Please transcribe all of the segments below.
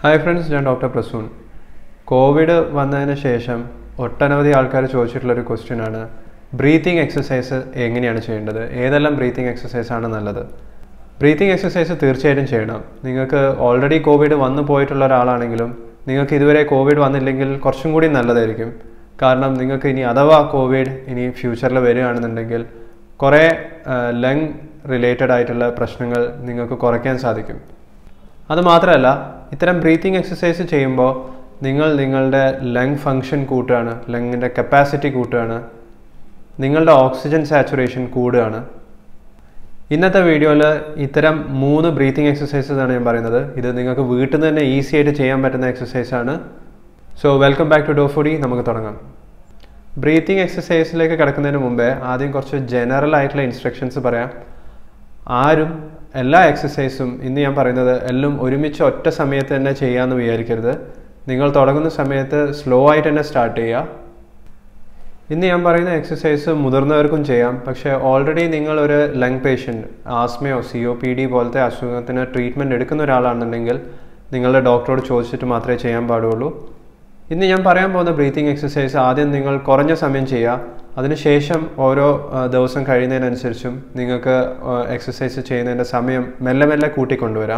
hi friends ഞാൻ doctor Prasoon covid വന്നതിന് ശേഷം ഒട്ടനവധി ആൾക്കാർ ചോദിച്ചിട്ടുള്ളൊരു ക്വസ്റ്റ്യൻ ആണ് ബ്രീത്തിങ് എക്സസൈസ് എങ്ങനെയാണ് ചെയ്യേണ്ടത് ഏതെല്ലാം ബ്രീത്തിങ് എക്സസൈസ് ആണ് നല്ലത് ബ്രീത്തിങ് എക്സസൈസ് തീർച്ചയായിട്ടും ചെയ്യണം നിങ്ങൾക്ക് ഓൾറെഡി കോവിഡ് വന്നു പോയിട്ടുള്ള ഒരാളാണെങ്കിലും നിങ്ങൾക്ക് ഇതുവരെ കോവിഡ് വന്നില്ലെങ്കിൽ കുറച്ചും കൂടി നല്ലതായിരിക്കും കാരണം നിങ്ങൾക്ക് ഇനി അഥവാ കോവിഡ് ഇനി ഫ്യൂച്ചറിൽ വരികയാണെന്നുണ്ടെങ്കിൽ കുറേ ലങ് റിലേറ്റഡ് ആയിട്ടുള്ള പ്രശ്നങ്ങൾ നിങ്ങൾക്ക് കുറയ്ക്കാൻ സാധിക്കും അത് മാത്രമല്ല ഇത്തരം ബ്രീത്തിങ് എക്സസൈസ് ചെയ്യുമ്പോൾ നിങ്ങൾ നിങ്ങളുടെ ലങ് ഫങ്ഷൻ കൂട്ടുകയാണ് ലങ്ങിൻ്റെ കപ്പാസിറ്റി കൂട്ടുകയാണ് നിങ്ങളുടെ ഓക്സിജൻ സാച്ചുറേഷൻ കൂടുകയാണ് ഇന്നത്തെ വീഡിയോയിൽ ഇത്തരം മൂന്ന് ബ്രീത്തിങ് എക്സസൈസസ് ആണ് ഞാൻ പറയുന്നത് ഇത് നിങ്ങൾക്ക് വീട്ടിൽ നിന്ന് തന്നെ ഈസി ആയിട്ട് ചെയ്യാൻ പറ്റുന്ന എക്സസൈസ് ആണ് സോ വെൽക്കം ബാക്ക് ടു ഡോ ഫുഡി നമുക്ക് തുടങ്ങാം ബ്രീത്തിങ് എക്സസൈസിലേക്ക് കിടക്കുന്നതിന് മുമ്പേ ആദ്യം കുറച്ച് ജനറൽ ആയിട്ടുള്ള ഇൻസ്ട്രക്ഷൻസ് പറയാം ആരും എല്ലാ എക്സസൈസും ഇന്ന് ഞാൻ പറയുന്നത് എല്ലാം ഒരുമിച്ച് ഒറ്റ സമയത്ത് തന്നെ ചെയ്യാമെന്ന് വിചാരിക്കരുത് നിങ്ങൾ തുടങ്ങുന്ന സമയത്ത് സ്ലോ ആയിട്ട് തന്നെ സ്റ്റാർട്ട് ചെയ്യുക ഇന്ന് ഞാൻ പറയുന്ന എക്സസൈസ് മുതിർന്നവർക്കും ചെയ്യാം പക്ഷേ ഓൾറെഡി നിങ്ങൾ ഒരു ലങ് പേഷ്യൻറ്റ് ആസ്മയോ സി ഒ പി ഡി പോലത്തെ അസുഖത്തിന് ട്രീറ്റ്മെൻറ്റ് എടുക്കുന്ന ഒരാളാണെന്നുണ്ടെങ്കിൽ നിങ്ങളുടെ ഡോക്ടറോട് ചോദിച്ചിട്ട് മാത്രമേ ചെയ്യാൻ പാടുള്ളൂ ഇന്ന് ഞാൻ പറയാൻ പോകുന്ന ബ്രീത്തിങ് എക്സസൈസ് ആദ്യം നിങ്ങൾ കുറഞ്ഞ സമയം ചെയ്യുക അതിനുശേഷം ഓരോ ദിവസം കഴിയുന്നതിനനുസരിച്ചും നിങ്ങൾക്ക് എക്സസൈസ് ചെയ്യുന്നതിൻ്റെ സമയം മെല്ലെ മെല്ലെ കൂട്ടിക്കൊണ്ടുവരാം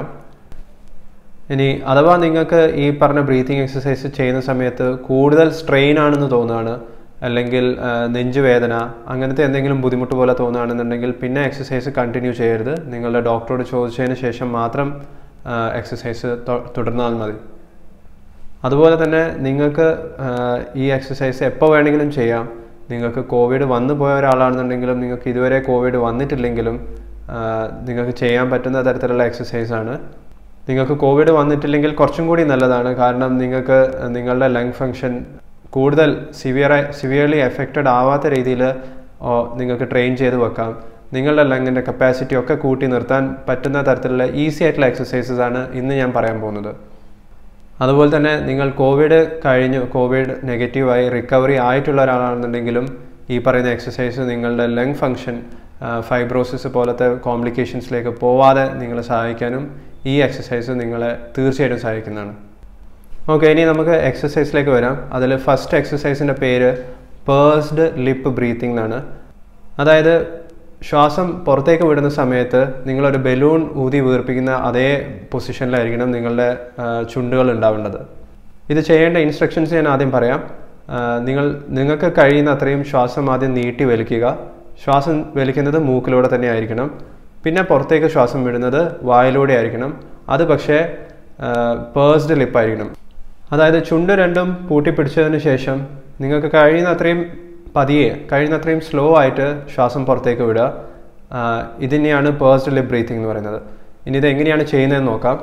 ഇനി അഥവാ നിങ്ങൾക്ക് ഈ പറഞ്ഞ ബ്രീത്തിങ് എക്സസൈസ് ചെയ്യുന്ന സമയത്ത് കൂടുതൽ സ്ട്രെയിൻ ആണെന്ന് തോന്നുകയാണ് അല്ലെങ്കിൽ നെഞ്ചുവേദന അങ്ങനത്തെ എന്തെങ്കിലും ബുദ്ധിമുട്ട് പോലെ തോന്നുകയാണെന്നുണ്ടെങ്കിൽ പിന്നെ എക്സസൈസ് കണ്ടിന്യൂ ചെയ്യരുത് നിങ്ങളുടെ ഡോക്ടറോട് ചോദിച്ചതിന് ശേഷം മാത്രം എക്സസൈസ് തുടർന്നാൽ മതി അതുപോലെ തന്നെ നിങ്ങൾക്ക് ഈ എക്സസൈസ് എപ്പോൾ വേണമെങ്കിലും ചെയ്യാം നിങ്ങൾക്ക് കോവിഡ് വന്നു പോയ ഒരാളാണെന്നുണ്ടെങ്കിലും നിങ്ങൾക്ക് ഇതുവരെ കോവിഡ് വന്നിട്ടില്ലെങ്കിലും നിങ്ങൾക്ക് ചെയ്യാൻ പറ്റുന്ന തരത്തിലുള്ള എക്സസൈസാണ് നിങ്ങൾക്ക് കോവിഡ് വന്നിട്ടില്ലെങ്കിൽ കുറച്ചും കൂടി നല്ലതാണ് കാരണം നിങ്ങൾക്ക് നിങ്ങളുടെ ലങ് ഫങ്ഷൻ കൂടുതൽ സിവിയറായി സിവിയർലി എഫക്റ്റഡ് ആവാത്ത രീതിയിൽ നിങ്ങൾക്ക് ട്രെയിൻ ചെയ്ത് വെക്കാം നിങ്ങളുടെ ലങ്ങിൻ്റെ കപ്പാസിറ്റി ഒക്കെ കൂട്ടി നിർത്താൻ പറ്റുന്ന തരത്തിലുള്ള ഈസി ആയിട്ടുള്ള എക്സസൈസസ് ആണ് ഇന്ന് ഞാൻ പറയാൻ പോകുന്നത് അതുപോലെ തന്നെ നിങ്ങൾ കോവിഡ് കഴിഞ്ഞ് കോവിഡ് നെഗറ്റീവായി റിക്കവറി ആയിട്ടുള്ള ഒരാളാണെന്നുണ്ടെങ്കിലും ഈ പറയുന്ന എക്സസൈസ് നിങ്ങളുടെ ലങ് ഫങ്ഷൻ ഫൈബ്രോസിസ് പോലത്തെ കോംപ്ലിക്കേഷൻസിലേക്ക് പോവാതെ നിങ്ങളെ സഹായിക്കാനും ഈ എക്സസൈസ് നിങ്ങളെ തീർച്ചയായിട്ടും സഹായിക്കുന്നതാണ് ഓക്കെ ഇനി നമുക്ക് എക്സസൈസിലേക്ക് വരാം അതിൽ ഫസ്റ്റ് എക്സസൈസിൻ്റെ പേര് പേഴ്സ്ഡ് ലിപ്പ് ബ്രീത്തിങ് എന്നാണ് അതായത് ശ്വാസം പുറത്തേക്ക് വിടുന്ന സമയത്ത് നിങ്ങളൊരു ബലൂൺ ഊതി വീർപ്പിക്കുന്ന അതേ പൊസിഷനിലായിരിക്കണം നിങ്ങളുടെ ചുണ്ടുകൾ ഉണ്ടാവേണ്ടത് ഇത് ചെയ്യേണ്ട ഇൻസ്ട്രക്ഷൻസ് ഞാൻ ആദ്യം പറയാം നിങ്ങൾ നിങ്ങൾക്ക് കഴിയുന്ന അത്രയും ശ്വാസം ആദ്യം നീട്ടി വലിക്കുക ശ്വാസം വലിക്കുന്നത് മൂക്കിലൂടെ തന്നെ ആയിരിക്കണം പിന്നെ പുറത്തേക്ക് ശ്വാസം വിടുന്നത് വായിലൂടെ ആയിരിക്കണം അത് പക്ഷേ പേഴ്സ്ഡ് ലിപ്പായിരിക്കണം അതായത് ചുണ്ട് രണ്ടും പൂട്ടിപ്പിടിച്ചതിന് ശേഷം നിങ്ങൾക്ക് കഴിയുന്ന അത്രയും പതിയെ കഴിയുന്ന അത്രയും സ്ലോ ആയിട്ട് ശ്വാസം പുറത്തേക്ക് വിടുക ഇതിനെയാണ് പേഴ്സ്ഡ് ലിപ് ബ്രീത്തിങ് എന്ന് പറയുന്നത് ഇനി ഇത് എങ്ങനെയാണ് ചെയ്യുന്നതെന്ന് നോക്കാം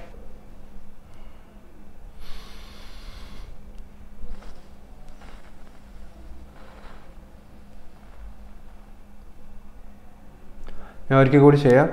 ഞാൻ ഒരിക്കൽ കൂടി ചെയ്യാം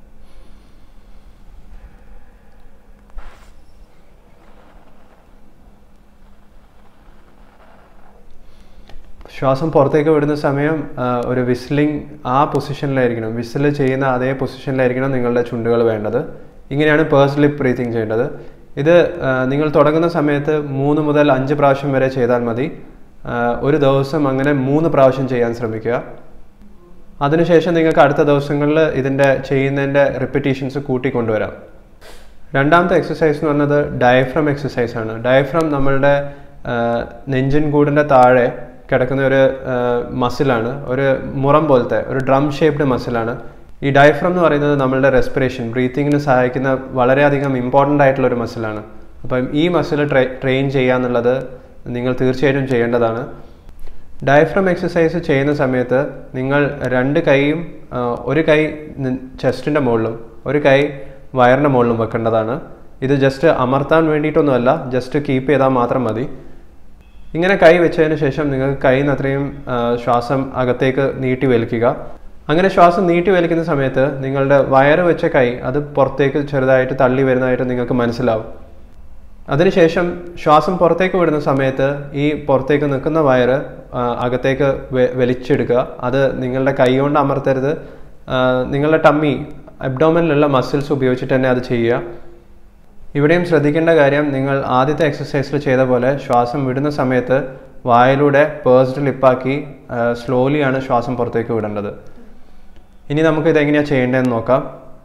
ശ്വാസം പുറത്തേക്ക് വിടുന്ന സമയം ഒരു വിസിലിംഗ് ആ പൊസിഷനിലായിരിക്കണം വിസിൽ ചെയ്യുന്ന അതേ പൊസിഷനിലായിരിക്കണം നിങ്ങളുടെ ചുണ്ടുകൾ വേണ്ടത് ഇങ്ങനെയാണ് പേഴ്സ് ലിപ്പ് ബ്രീത്തിങ് ചെയ്യേണ്ടത് ഇത് നിങ്ങൾ തുടങ്ങുന്ന സമയത്ത് മൂന്ന് മുതൽ അഞ്ച് പ്രാവശ്യം വരെ ചെയ്താൽ മതി ഒരു ദിവസം അങ്ങനെ മൂന്ന് പ്രാവശ്യം ചെയ്യാൻ ശ്രമിക്കുക അതിനുശേഷം നിങ്ങൾക്ക് അടുത്ത ദിവസങ്ങളിൽ ഇതിൻ്റെ ചെയ്യുന്നതിൻ്റെ റിപ്പറ്റീഷൻസ് കൂട്ടിക്കൊണ്ടുവരാം രണ്ടാമത്തെ എക്സസൈസ് എന്ന് പറഞ്ഞത് ഡയഫ്രം എക്സസൈസ് ആണ് ഡയഫ്രം നമ്മളുടെ നെഞ്ചിൻ കൂടിൻ്റെ താഴെ കിടക്കുന്ന ഒരു മസിലാണ് ഒരു മുറം പോലത്തെ ഒരു ഡ്രം ഷേപ്ഡ് മസിലാണ് ഈ ഡയഫ്രം എന്ന് പറയുന്നത് നമ്മളുടെ റെസ്പിറേഷൻ ബ്രീത്തിങ്ങിന് സഹായിക്കുന്ന വളരെയധികം ഇമ്പോർട്ടൻ്റ് ആയിട്ടുള്ള ഒരു മസിലാണ് അപ്പം ഈ മസിൽ ട്രെ ട്രെയിൻ ചെയ്യുക എന്നുള്ളത് നിങ്ങൾ തീർച്ചയായിട്ടും ചെയ്യേണ്ടതാണ് ഡയഫ്രം എക്സസൈസ് ചെയ്യുന്ന സമയത്ത് നിങ്ങൾ രണ്ട് കൈയും ഒരു കൈ ചെസ്റ്റിൻ്റെ മുകളിലും ഒരു കൈ വയറിൻ്റെ മുകളിലും വെക്കേണ്ടതാണ് ഇത് ജസ്റ്റ് അമർത്താൻ വേണ്ടിയിട്ടൊന്നുമല്ല ജസ്റ്റ് കീപ്പ് ചെയ്താൽ മാത്രം മതി ഇങ്ങനെ കൈ വെച്ചതിന് ശേഷം നിങ്ങൾക്ക് കൈന്ന് അത്രയും ശ്വാസം അകത്തേക്ക് നീട്ടി വലിക്കുക അങ്ങനെ ശ്വാസം നീട്ടി വലിക്കുന്ന സമയത്ത് നിങ്ങളുടെ വയറ് വെച്ച കൈ അത് പുറത്തേക്ക് ചെറുതായിട്ട് തള്ളി വരുന്നതായിട്ട് നിങ്ങൾക്ക് മനസ്സിലാവും അതിനുശേഷം ശ്വാസം പുറത്തേക്ക് വിടുന്ന സമയത്ത് ഈ പുറത്തേക്ക് നിൽക്കുന്ന വയറ് അകത്തേക്ക് വലിച്ചെടുക്കുക അത് നിങ്ങളുടെ കൈ കൊണ്ട് അമർത്തരുത് നിങ്ങളുടെ ടമ്മി അബ്ഡോമനിലുള്ള മസിൽസ് ഉപയോഗിച്ചിട്ട് തന്നെ അത് ചെയ്യുക ഇവിടെയും ശ്രദ്ധിക്കേണ്ട കാര്യം നിങ്ങൾ ആദ്യത്തെ എക്സസൈസിൽ ചെയ്ത പോലെ ശ്വാസം വിടുന്ന സമയത്ത് വായിലൂടെ പേഴ്സ്ഡ് ലിപ്പാക്കി സ്ലോലിയാണ് ശ്വാസം പുറത്തേക്ക് വിടേണ്ടത് ഇനി നമുക്ക് ഇതെങ്ങനെയാണ് ചെയ്യേണ്ടതെന്ന് നോക്കാം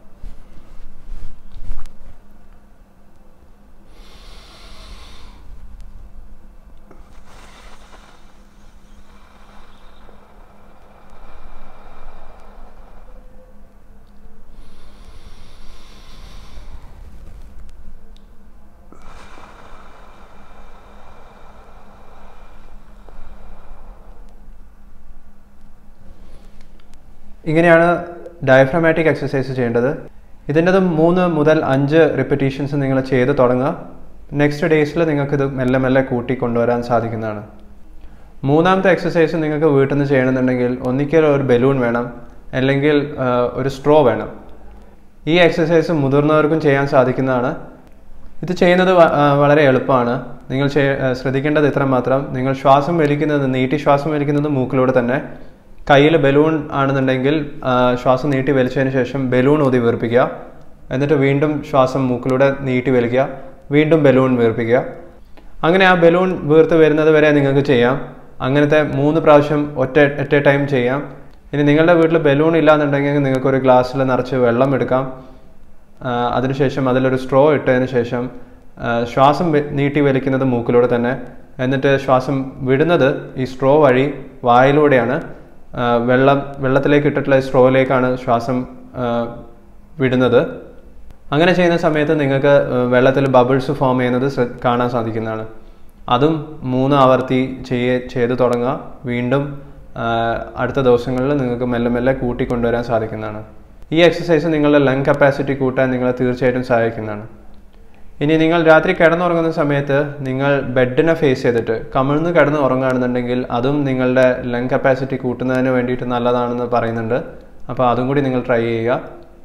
ഇങ്ങനെയാണ് ഡയഫ്രമാറ്റിക് എക്സസൈസ് ചെയ്യേണ്ടത് ഇതിൻ്റെത് മൂന്ന് മുതൽ അഞ്ച് റിപ്പറ്റീഷൻസ് നിങ്ങൾ ചെയ്ത് തുടങ്ങുക നെക്സ്റ്റ് ഡേയ്സിൽ നിങ്ങൾക്കിത് മെല്ലെ മെല്ലെ കൂട്ടി കൊണ്ടുവരാൻ സാധിക്കുന്നതാണ് മൂന്നാമത്തെ എക്സസൈസ് നിങ്ങൾക്ക് വീട്ടിൽ നിന്ന് ചെയ്യണമെന്നുണ്ടെങ്കിൽ ഒന്നിക്കൽ ഒരു ബലൂൺ വേണം അല്ലെങ്കിൽ ആ, ഒരു സ്ട്രോ വേണം ഈ എക്സസൈസ് മുതിർന്നവർക്കും ചെയ്യാൻ സാധിക്കുന്നതാണ് ഇത് ചെയ്യുന്നത് വ- ആ, വളരെ എളുപ്പമാണ് നിങ്ങൾ ചെയ്യ- ആ, ശ്രദ്ധിക്കേണ്ടത് ഇത്ര മാത്രം നിങ്ങൾ ശ്വാസം വലിക്കുന്നത് നീട്ടി ശ്വാസം വലിക്കുന്നത് മൂക്കിലൂടെ തന്നെ കയ്യിൽ ബലൂൺ ആണെന്നുണ്ടെങ്കിൽ ആ, ശ്വാസം നീട്ടി വലിച്ചതിന് ശേഷം ബലൂൺ ഊതി വീർപ്പിക്കുക എന്നിട്ട് വീണ്ടും ശ്വാസം മൂക്കിലൂടെ നീട്ടി വലിക്കുക വീണ്ടും ബലൂൺ വീർപ്പിക്കുക അങ്ങനെ ആ ബലൂൺ വീർത്ത് വരുന്നത് വരെ നിങ്ങൾക്ക് ചെയ്യാം അങ്ങനത്തെ മൂന്ന് പ്രാവശ്യം ഒറ്റ ഒറ്റ ടൈം ചെയ്യാം ഇനി നിങ്ങളുടെ വീട്ടിൽ ബലൂൺ ഇല്ലാന്നുണ്ടെങ്കിൽ നിങ്ങൾക്ക് ഒരു ഗ്ലാസ്സിൽ നിറച്ച് വെള്ളം എടുക്കാം ആ, അതിനുശേഷം അതിലൊരു സ്ട്രോ ഇട്ടതിന് ശേഷം ആ, ശ്വാസം വെ- നീട്ടി വലിക്കുന്നത് മൂക്കിലൂടെ തന്നെ എന്നിട്ട് ശ്വാസം വിടുന്നത് ഈ സ്ട്രോ വഴി വായിലൂടെയാണ് ആ, വെള്ളം വെള്ളത്തിലേക്ക് ഇട്ടിട്ടുള്ള ഈ സ്ട്രോയിലേക്കാണ് ശ്വാസം ആ, വിടുന്നത് അങ്ങനെ ചെയ്യുന്ന സമയത്ത് നിങ്ങൾക്ക് വെള്ളത്തിൽ ബബിൾസ് ഫോം ചെയ്യുന്നത് ശ്ര- കാണാൻ സാധിക്കുന്നതാണ് അതും മൂന്ന് ആവർത്തി ചെയ്യ ചെയ്ത് തുടങ്ങുക വീണ്ടും ആ, അടുത്ത ദിവസങ്ങളിൽ നിങ്ങൾക്ക് മെല്ലെ മെല്ലെ കൂട്ടിക്കൊണ്ടുവരാൻ സാധിക്കുന്നതാണ് ഈ എക്സസൈസ് നിങ്ങളുടെ ലങ് കപ്പാസിറ്റി കൂട്ടാൻ നിങ്ങളെ തീർച്ചയായിട്ടും സഹായിക്കുന്നതാണ് ഇനി നിങ്ങൾ രാത്രി കിടന്നുറങ്ങുന്ന സമയത്ത് നിങ്ങൾ ബെഡിനെ ഫേസ് ചെയ്തിട്ട് കമിഴ്ന്ന് കിടന്ന് ഉറങ്ങുകയാണെന്നുണ്ടെങ്കിൽ അതും നിങ്ങളുടെ ലങ് കപ്പാസിറ്റി കൂട്ടുന്നതിന് വേണ്ടിയിട്ട് നല്ലതാണെന്ന് പറയുന്നുണ്ട് അപ്പോൾ അതും കൂടി നിങ്ങൾ ട്രൈ ചെയ്യുക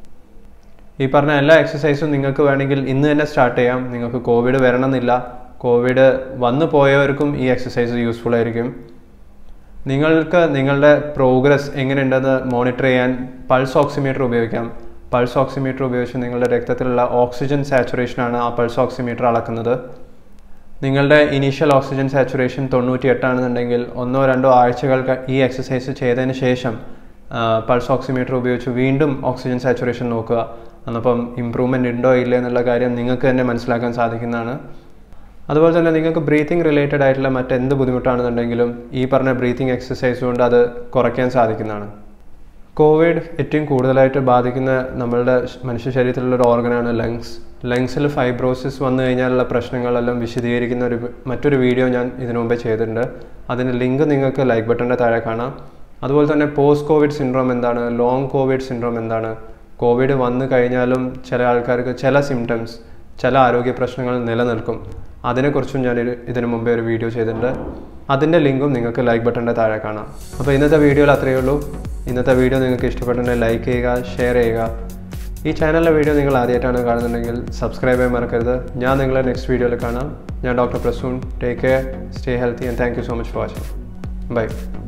ഈ പറഞ്ഞ എല്ലാ എക്സസൈസും നിങ്ങൾക്ക് വേണമെങ്കിൽ ഇന്ന് തന്നെ സ്റ്റാർട്ട് ചെയ്യാം നിങ്ങൾക്ക് കോവിഡ് വരണമെന്നില്ല കോവിഡ് വന്നു പോയവർക്കും ഈ എക്സസൈസ് യൂസ്ഫുൾ ആയിരിക്കും നിങ്ങൾക്ക് നിങ്ങളുടെ പ്രോഗ്രസ് എങ്ങനെയുണ്ടെന്ന് മോണിറ്റർ ചെയ്യാൻ പൾസ് ഓക്സിമീറ്റർ ഉപയോഗിക്കാം പൾസ് ഓക്സിമീറ്റർ ഉപയോഗിച്ച് നിങ്ങളുടെ രക്തത്തിലുള്ള ഓക്സിജൻ സാച്ചുറേഷനാണ് ആ പൾസ് ഓക്സിമീറ്റർ അളക്കുന്നത് നിങ്ങളുടെ ഇനീഷ്യൽ ഓക്സിജൻ സാച്ചുറേഷൻ തൊണ്ണൂറ്റി എട്ടാണെന്നുണ്ടെങ്കിൽ ഒന്നോ രണ്ടോ ആഴ്ചകൾ ക- ഈ എക്സസൈസ് ചെയ്തതിന് ശേഷം പൾസ് ഓക്സിമീറ്റർ ഉപയോഗിച്ച് വീണ്ടും ഓക്സിജൻ സാച്ചുറേഷൻ നോക്കുക അന്നപ്പം ഇമ്പ്രൂവ്മെൻ്റ് ഉണ്ടോ ഇല്ലേ എന്നുള്ള കാര്യം നിങ്ങൾക്ക് തന്നെ മനസ്സിലാക്കാൻ സാധിക്കുന്നതാണ് അതുപോലെ തന്നെ നിങ്ങൾക്ക് ബ്രീത്തിങ് റിലേറ്റഡ് ആയിട്ടുള്ള മറ്റെന്ത് ബുദ്ധിമുട്ടാണെന്നുണ്ടെങ്കിലും ഈ പറഞ്ഞ ബ്രീത്തിങ് എക്സസൈസ് കൊണ്ട് അത് കുറയ്ക്കാൻ സാധിക്കുന്നതാണ് കോവിഡ് ഏറ്റവും കൂടുതലായിട്ട് ബാധിക്കുന്ന നമ്മളുടെ ശ- മനുഷ്യ ശരീരത്തിലുള്ള ഒരു ഓർഗനാണ് ലങ്സ് ലങ്സിൽ ഫൈബ്രോസിസ് വന്നു കഴിഞ്ഞാലുള്ള പ്രശ്നങ്ങളെല്ലാം വിശദീകരിക്കുന്ന ഒരു വി- മറ്റൊരു വീഡിയോ ഞാൻ ഇതിനു മുമ്പേ ചെയ്തിട്ടുണ്ട് അതിൻ്റെ ലിങ്ക് നിങ്ങൾക്ക് ലൈക്ക് ബട്ടൻ്റെ താഴെ കാണാം അതുപോലെ തന്നെ പോസ്റ്റ് കോവിഡ് സിൻഡ്രോം എന്താണ് ലോങ് കോവിഡ് സിൻഡ്രോം എന്താണ് കോവിഡ് വന്നു കഴിഞ്ഞാലും ചില ആൾക്കാർക്ക് ചില സിംറ്റംസ് ചില ആരോഗ്യ പ്രശ്നങ്ങൾ നിലനിൽക്കും അതിനെക്കുറിച്ചും ഞാൻ ഒരു- ഇതിനു മുമ്പേ ഒരു വീഡിയോ ചെയ്തിട്ടുണ്ട് അതിൻ്റെ ലിങ്കും നിങ്ങൾക്ക് ലൈക്ക് ബട്ടൻ്റെ താഴെ കാണാം അപ്പോൾ ഇന്നത്തെ വീഡിയോയിൽ അത്രയേ ഉള്ളൂ ഇന്നത്തെ വീഡിയോ നിങ്ങൾക്ക് ഇഷ്ടപ്പെട്ടിട്ടുണ്ടെങ്കിൽ ലൈക്ക് ചെയ്യുക ഷെയർ ചെയ്യുക ഈ ചാനലിലെ വീഡിയോ നിങ്ങൾ ആദ്യമായിട്ടാണ് കാണുന്നുണ്ടെങ്കിൽ സബ്സ്ക്രൈബ് ചെയ്യാൻ മറക്കരുത് ഞാൻ നിങ്ങളെ നെക്സ്റ്റ് വീഡിയോയിൽ കാണാം ഞാൻ doctor Prasoon take care stay healthy and thank you so much for watching by